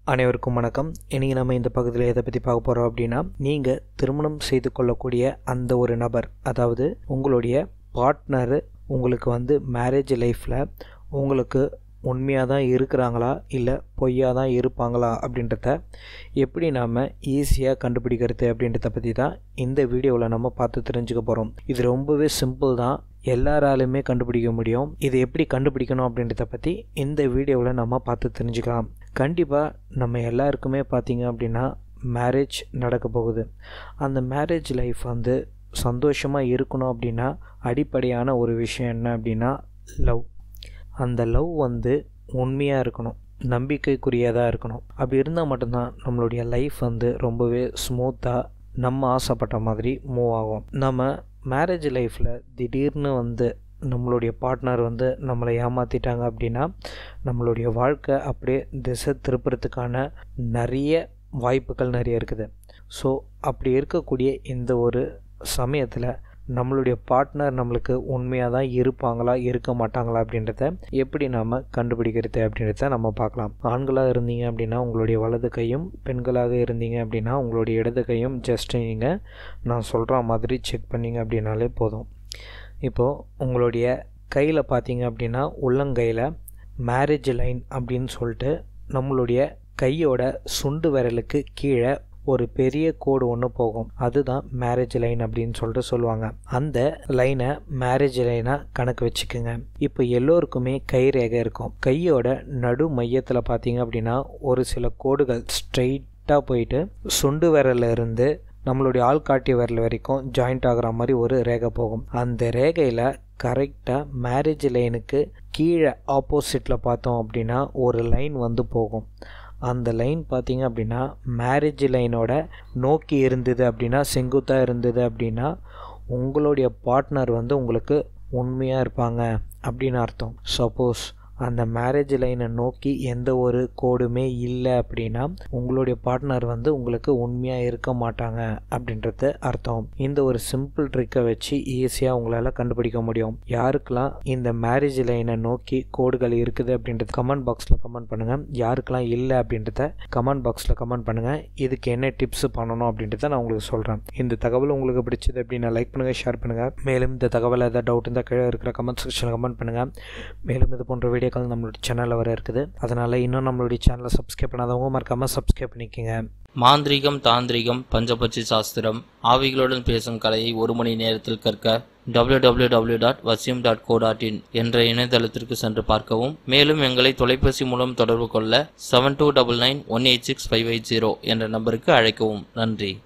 அனைவருக்கும் வணக்கம் இன்றைக்கி நம்ம இந்த பகுதியில் எதை பற்றி பார்க்க போகிறோம் அப்படின்னா நீங்கள் திருமணம் செய்து கொள்ளக்கூடிய அந்த ஒரு நபர் அதாவது உங்களுடைய பார்ட்னரு உங்களுக்கு வந்து மேரேஜ் லைஃப்பில் உங்களுக்கு உண்மையாக தான் இருக்கிறாங்களா இல்லை பொய்யாக தான் இருப்பாங்களா அப்படின்றத எப்படி நாம் ஈஸியாக கண்டுபிடிக்கிறது அப்படின்றத பற்றி தான் இந்த வீடியோவில் நம்ம பார்த்து தெரிஞ்சுக்க போகிறோம் இது ரொம்பவே சிம்பிள் தான் எல்லாராலுமே கண்டுபிடிக்க முடியும் இது எப்படி கண்டுபிடிக்கணும் அப்படின்றத பற்றி இந்த வீடியோவில் நம்ம பார்த்து தெரிஞ்சுக்கலாம் கண்டிப்பாக நம்ம எல்லாருக்குமே பார்த்தீங்க அப்படின்னா மேரேஜ் நடக்க போகுது அந்த மேரேஜ் லைஃப் வந்து சந்தோஷமாக இருக்கணும் அப்படின்னா அடிப்படையான ஒரு விஷயம் என்ன அப்படின்னா லவ் அந்த லவ் வந்து உண்மையாக இருக்கணும் நம்பிக்கைக்குரியதாக இருக்கணும் அப்படி இருந்தால் மட்டும்தான் நம்மளுடைய லைஃப் வந்து ரொம்பவே ஸ்மூத்தாக நம்ம ஆசைப்பட்ட மாதிரி மூவ் ஆகும் நம்ம மேரேஜ் லைஃப்பில் திடீர்னு வந்து நம்மளுடைய பார்ட்னர் வந்து நம்மளை ஏமாற்றிட்டாங்க அப்படின்னா நம்மளுடைய வாழ்க்கை அப்படியே திசை திருப்புறதுக்கான நிறைய வாய்ப்புகள் நிறைய இருக்குது ஸோ அப்படி இருக்கக்கூடிய இந்த ஒரு சமயத்தில் நம்மளுடைய பார்ட்னர் நம்மளுக்கு உண்மையாக தான் இருப்பாங்களா இருக்க மாட்டாங்களா அப்படின்றத எப்படி நாம் கண்டுபிடிக்கிறது அப்படின்றத நம்ம பார்க்கலாம் ஆண்களாக இருந்தீங்க அப்படின்னா உங்களுடைய வலது கையும் பெண்களாக இருந்தீங்க அப்படின்னா உங்களுடைய இடது கையும் ஜஸ்ட் நீங்கள் நான் சொல்கிற மாதிரி செக் பண்ணிங்க அப்படின்னாலே போதும் இப்போது உங்களுடைய கையில் பார்த்தீங்க அப்படின்னா உள்ளங்கையில் மேரேஜ் லைன் அப்படின்னு சொல்லிட்டு நம்மளுடைய கையோட சுண்டு விரலுக்கு கீழே ஒரு பெரிய கோடு ஒன்று போகும் அதுதான் மேரேஜ் லைன் அப்படின்னு சொல்லிட்டு சொல்லுவாங்க அந்த லைனை மேரேஜ் லைனாக கணக்கு வச்சுக்கோங்க இப்போ எல்லோருக்குமே கை ரேகை இருக்கும் கையோட நடு மையத்தில் பார்த்தீங்க அப்படின்னா ஒரு சில கோடுகள் ஸ்ட்ரைட்டாக போயிட்டு சுண்டு விரல்ல இருந்து நம்மளுடைய ஆள்காட்டி விரல் வரைக்கும் ஜாயிண்ட் ஆகிற மாதிரி ஒரு ரேகை போகும் அந்த ரேகையில் கரெக்டாக மேரேஜ் லைனுக்கு கீழே ஆப்போசிட்டில் பார்த்தோம் அப்படின்னா ஒரு லைன் வந்து போகும் அந்த லைன் பார்த்தீங்க அப்படின்னா மேரேஜ் லைனோட நோக்கி இருந்தது அப்படின்னா செங்குத்தாக இருந்தது அப்படின்னா உங்களுடைய பார்ட்னர் வந்து உங்களுக்கு உண்மையாக இருப்பாங்க அப்படின்னு அர்த்தம் சப்போஸ் அந்த மேரேஜ் லைனை நோக்கி எந்த ஒரு கோடுமே இல்லை அப்படின்னா உங்களுடைய பார்ட்னர் வந்து உங்களுக்கு உண்மையாக இருக்க மாட்டாங்க அப்படின்றது அர்த்தம் இந்த ஒரு சிம்பிள் ட்ரிக்கை வச்சு ஈஸியாக உங்களால் கண்டுபிடிக்க முடியும் யாருக்கெல்லாம் இந்த மேரேஜ் லைனை நோக்கி கோடுகள் இருக்குது அப்படின்றது கமெண்ட் பாக்ஸில் கமெண்ட் பண்ணுங்கள் யாருக்கெல்லாம் இல்லை அப்படின்றத கமெண்ட் பாக்ஸில் கமெண்ட் பண்ணுங்கள் இதுக்கு என்ன டிப்ஸ் பண்ணணும் அப்படின்றத நான் உங்களுக்கு சொல்கிறேன் இந்த தகவல் உங்களுக்கு பிடிச்சது அப்படின்னா லைக் பண்ணுங்கள் ஷேர் பண்ணுங்கள் மேலும் இந்த தகவல் ஏதாவது டவுட் இருந்தால் கீழே இருக்கிற கமெண்ட் செக்ஷனில் கமெண்ட் பண்ணுங்கள் மேலும் இது போன்ற வீடியோ வீடியோக்கள் நம்மளுடைய சேனலில் வர இருக்குது அதனால் இன்னும் நம்மளுடைய சேனலை சப்ஸ்கிரைப் பண்ணாதவங்க மறக்காமல் சப்ஸ்கிரைப் பண்ணிக்கோங்க மாந்திரீகம் தாந்திரிகம் பஞ்சபட்சி சாஸ்திரம் ஆவிகளுடன் பேசும் கலையை ஒரு மணி நேரத்தில் கற்க www.vasyam.co.in டாட் வசியம் டாட் கோ டாட் இன் என்ற இணையதளத்திற்கு சென்று பார்க்கவும் மேலும் எங்களை தொலைபேசி மூலம் தொடர்பு கொள்ள seven two double nine one eight six five eight zero என்ற நம்பருக்கு அழைக்கவும் நன்றி